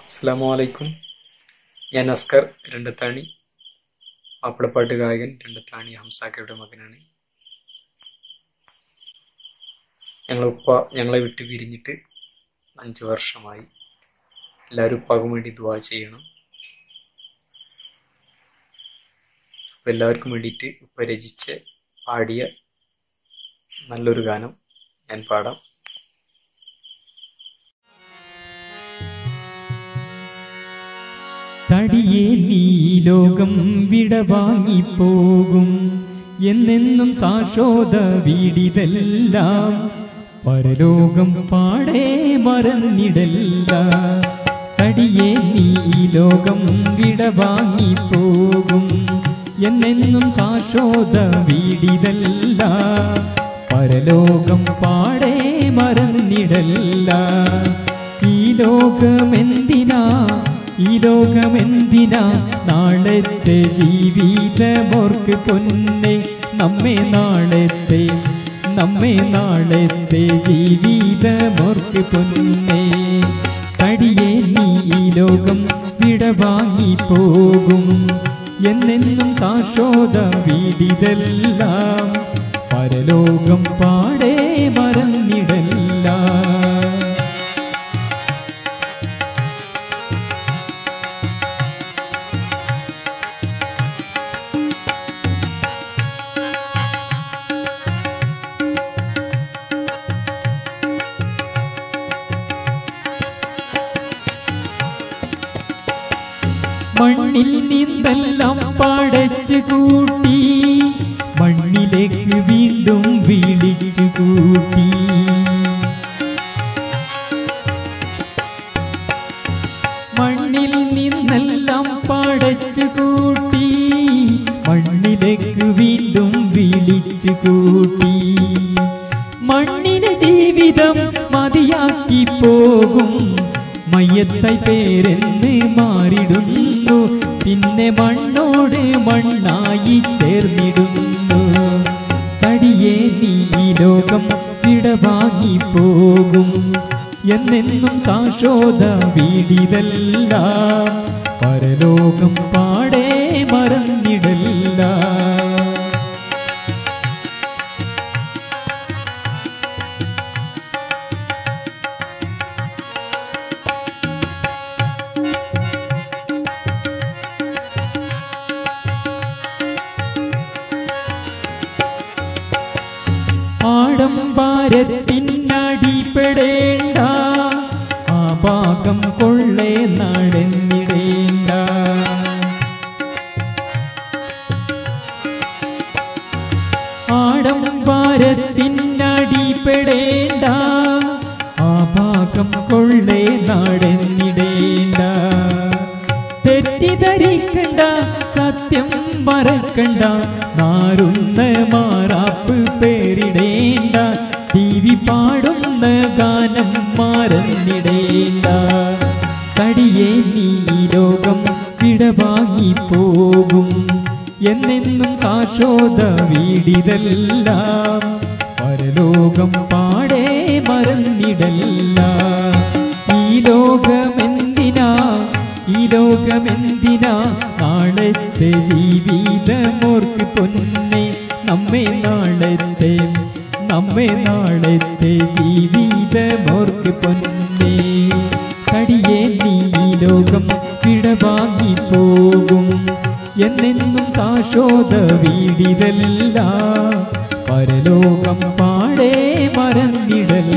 അസ്സാമു അലൈക്കും ഞാൻ അസ്കർ രണ്ടത്താണി മാപ്പിളപ്പാട്ട് ഗായകൻ രണ്ടത്താണി ഹംസാക്കയുടെ മകനാണ് ഞങ്ങളെ ഉപ്പ ഞങ്ങളെ വിട്ട് പിരിഞ്ഞിട്ട് അഞ്ച് വർഷമായി എല്ലാവരും ഉപ്പാക്കും വേണ്ടി ദുവാ ചെയ്യണം അപ്പോൾ എല്ലാവർക്കും വേണ്ടിയിട്ട് ഉപ്പ രചിച്ച് പാടിയ നല്ലൊരു ഗാനം ഞാൻ പാടാം തടിയേ നീ ലോകം വിടവാങ്ങിപ്പോകും എന്നെന്നും സാക്ഷോത വീടിതെല്ലാം പരലോകം പാടെ മറന്നിടല്ല തടിയേ നീ ലോകം വിടവാങ്ങിപ്പോകും എന്നെന്നും സാക്ഷോത വീടിതല്ല പരലോകം പാടെ മറന്നിടല്ല ഈ ലോകമെന്തിനാ ഈ ലോകമെന്തിനാ നാളത്തെ ജീവിതമോർക്ക് പൊന്നെ നമ്മെ നാളത്തെ നമ്മെ നാളത്തെ ജീവിതമോർക്ക് പൊന്നെ കടിയെ നീ ഈ ലോകം വിടവാങ്ങി പോകും എന്നെന്നും സാക്ഷോത വീടിതെല്ലാം പരലോകം പാടെ മറന്നിടല്ല മണ്ണിൽ നിന്നെല്ലാം പടച്ചു കൂട്ടി മണ്ണിലേക്ക് വീണ്ടും വിളിച്ചു കൂട്ടി മണ്ണിൽ നിന്നെല്ലാം പടച്ചു കൂട്ടി മണ്ണിലേക്ക് വീണ്ടും വിളിച്ചു കൂട്ടി മണ്ണിന് ജീവിതം മതിയാക്കി പോകും മയ്യത്തായി പേരെന്ന് മാറിടുന്നു പിന്നെ മണ്ണോട് മണ്ണായി ചേർന്നിടുന്നു കടിയെ നീ ഈ ലോകം വിടവാങ്ങി പോകും എന്നെന്നും സാക്ഷോത വീടിതല്ല പരലോകം പാടെ മറന്നിടല്ല ആഡംബരത്തിനടിപ്പെടേണ്ട ആ ഭാഗം കൊള്ളെ നടന്നിടേണ്ട ആഡംബരത്തിനടിപ്പെടേണ്ട ആ ഭാഗം കൊള്ളെ നടന്നിടേണ്ട തെറ്റിദ്ധരിക്കണ്ട സത്യം മറക്കണ്ട നാറുന്ന മാറാപ്പ് പേരിടേണ്ട ടി വി പാടുന്ന ഗാനം മറന്നിടേണ്ട തടിയെ നീ ഈ ലോകം വിടവാങ്ങി പോകും എന്നെന്നും സാക്ഷോത വീടിതെല്ലാം പരലോകം പാടെ മറന്നിടല്ല ഈ ലോകമെന്തിനാ ഈ ലോകമെന്തിനാ നാളത്തെ ജീവിതമോർക്ക് പൊന്നെ നമ്മെ നാളത്തെ നമ്മെ നാളത്തെ ജീവിതമോർക്ക് പൊന്നെ കടിയെ നീ ഈ ലോകം വിടവാങ്ങി പോകും എന്നെന്നും സാക്ഷോത വീടിതല്ല പരലോകം പാടെ മറന്നിടല്ല